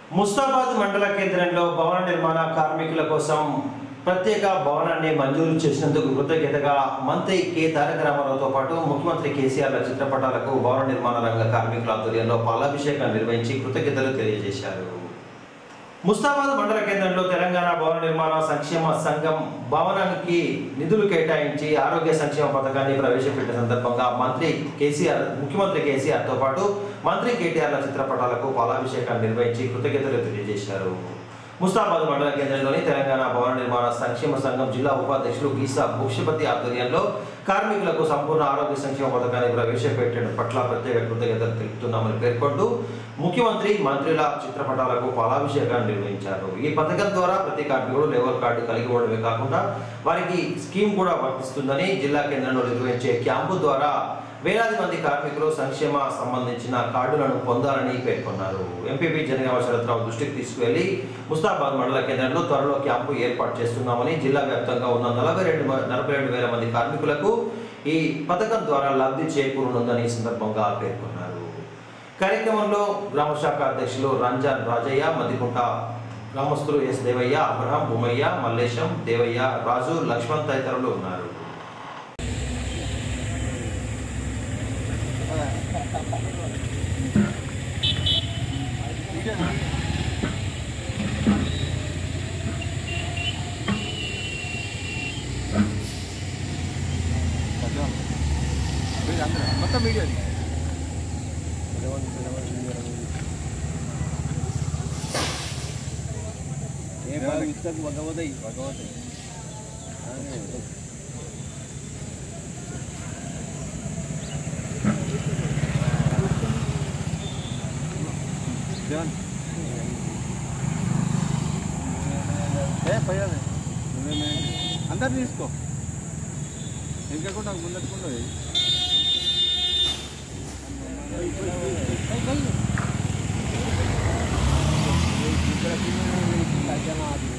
ముస్తాబాద్ మండల కేంద్రంలో భవన నిర్మాణ కార్మికుల కోసం ప్రత్యేక భవనాన్ని మంజూరు చేసినందుకు కృతజ్ఞతగా మంత్రి కె తారక రామారావుతో పాటు ముఖ్యమంత్రి కేసీఆర్ల చిత్రపటాలకు భవన నిర్మాణ రంగ కార్మికుల ఆధ్వర్యంలో పాలాభిషేకం నిర్వహించి కృతజ్ఞతలు తెలియజేశారు ముస్తాబాద్ మండల కేంద్రంలో తెలంగాణ భవన నిర్మాణ సంక్షేమ సంఘం భవనానికి నిధులు కేటాయించి ఆరోగ్య సంక్షేమ పథకాన్ని ప్రవేశపెట్టిన సందర్భంగా మంత్రి కేసీఆర్ ముఖ్యమంత్రి కేసీఆర్ తో పాటు మంత్రి కేటీఆర్ల చిత్రపటాలకు పాలాభిషేకాన్ని నిర్వహించి కృతజ్ఞతలు తెలియజేశారు ముస్తాబాద్ మండల కేంద్రంలోని తెలంగాణ భవన నిర్మాణ సంక్షేమ సంఘం జిల్లా ఉపాధ్యక్షులు గీసా భూక్షపతి ఆధ్వర్యంలో కార్మికులకు సంపూర్ణ ఆరోగ్య సంక్షేమ పథకాన్ని ప్రవేశపెట్టడం పట్ల ప్రత్యేక కృతజ్ఞతలు తెలుపుతున్నామని పేర్కొంటూ ముఖ్యమంత్రి మంత్రుల చిత్రపటాలకు పాలాభిషేకాన్ని నిర్వహించారు ఈ పథకం ద్వారా ప్రతి కార్మికుడు లేబర్ కార్డు కలిగి ఉండడమే కాకుండా వారికి స్కీమ్ కూడా వర్తిస్తుందని జిల్లా కేంద్రంలో నిర్వహించే క్యాంపు ద్వారా వేలాది మంది కార్మికులు సంక్షేమ సంబంధించిన కార్డులను పొందాలని పేర్కొన్నారు ఎంపీపీ జనగామ శరత్రావు దృష్టికి తీసుకువెళ్లి ముస్తాబాద్ మండల కేంద్రంలో త్వరలో క్యాంపు ఏర్పాటు చేస్తున్నామని జిల్లా వ్యాప్తంగా ఉన్న నలభై రెండు నలభై రెండు వేల మంది కార్మికులకు ఈ పథకం ద్వారా లబ్ధి చేకూరనుందని ఈ సందర్భంగా పేర్కొన్నారు కార్యక్రమంలో గ్రామ శాఖ అధ్యక్షులు రంజాన్ రాజయ్య మదికుంట గ్రామస్తులు ఎస్ దేవయ్య అబ్రహం భూమయ్య మల్లేశం దేవయ్య రాజు లక్ష్మణ్ తదితరులు ఉన్నారు మొత్తం వీడియో భగవద్ భగవద్ అందరు తీసుకో ఇంకెక్కడ ముందట్టుకుండా ఇక్కడ